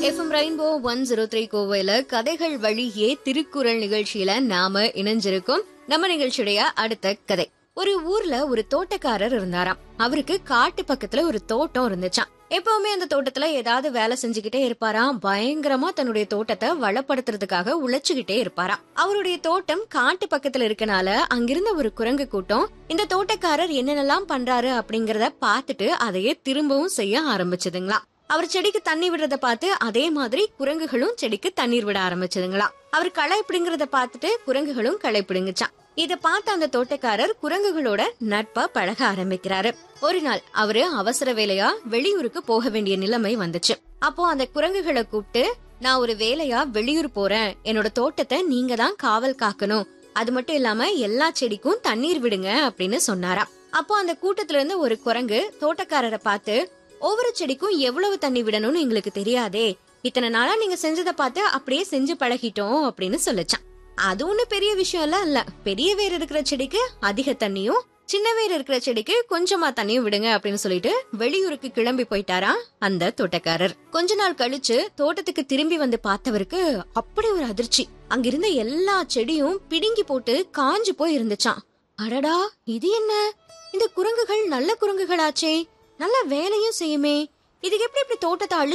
FM Rainbow one zero three கோவையில கதைகள் வழியே திருக்குறள் நிகழ்ச்சியில நாம இணைஞ்சிருக்கோம் நம்ம நிகழ்ச்சியுடைய அடுத்த கதை ஒரு ஊர்ல ஒரு தோட்டக்காரர் இருந்தாராம் அவருக்கு காட்டு பக்கத்துல ஒரு தோட்டம் இருந்துச்சாம் எப்பவுமே அந்த தோட்டத்துல ஏதாவது வேலை செஞ்சுக்கிட்டே இருப்பாராம் பயங்கரமா தன்னுடைய தோட்டத்தை வளப்படுத்துறதுக்காக உழைச்சுக்கிட்டே இருப்பாராம் அவருடைய தோட்டம் காட்டு பக்கத்துல இருக்கனால அங்கிருந்த ஒரு குரங்கு கூட்டம் இந்த தோட்டக்காரர் என்னென்னலாம் பண்றாரு அப்படிங்கறத பார்த்துட்டு அதையே திரும்பவும் செய்ய ஆரம்பிச்சதுங்களா அவர் செடிக்கு தண்ணி விடுறத பார்த்து அதே மாதிரி குரங்குகளும் செடிக்கு தண்ணீர் விட ஆரம்பிச்சதுங்களாம் அவர் களை பிடுங்குறத பார்த்துட்டு குரங்குகளும் களை பிடுங்குச்சான் இத பார்த்த அந்த தோட்டக்காரர் குரங்குகளோட நட்பா பழக ஆரம்பிக்கிறாரு ஒரு நாள் அவரு அவசர வேலையா வெளியூருக்கு போக வேண்டிய நிலைமை வந்துச்சு அப்போ அந்த குரங்குகளை கூப்பிட்டு நான் ஒரு வேலையா வெளியூர் போறேன் என்னோட தோட்டத்தை நீங்க தான் காவல் காக்கணும் அது மட்டும் இல்லாம எல்லா செடிக்கும் தண்ணீர் விடுங்க அப்படின்னு சொன்னாராம் அப்போ அந்த கூட்டத்துல இருந்து ஒரு குரங்கு தோட்டக்காரரை பார்த்து ஒவ்வொரு செடிக்கும் எவ்வளவு தண்ணி விடணும்னு எங்களுக்கு தெரியாதே இத்தனை நாளா நீங்க செஞ்சதை பார்த்து அப்படியே செஞ்சு பழகிட்டோம் அப்படின்னு சொல்லுச்சான் அது ஒண்ணு பெரிய விஷயம் எல்லாம் இல்ல பெரிய வேர் இருக்கிற செடிக்கு அதிக தண்ணியும் சின்ன வேர் இருக்கிற செடிக்கு கொஞ்சமா தண்ணியும் விடுங்க அப்படின்னு சொல்லிட்டு வெளியூருக்கு கிளம்பி போயிட்டாரா அந்த தோட்டக்காரர் கொஞ்ச நாள் கழிச்சு தோட்டத்துக்கு திரும்பி வந்து பார்த்தவருக்கு அப்படி ஒரு அதிர்ச்சி அங்கிருந்த எல்லா செடியும் பிடுங்கி போட்டு காஞ்சு போய் இருந்துச்சாம் அடடா இது என்ன இந்த குரங்குகள் நல்ல குரங்குகளாச்சே நல்ல வேலையும் செய்யுமே இதுக்கு எப்படி இப்படி தோட்டத்தை அழி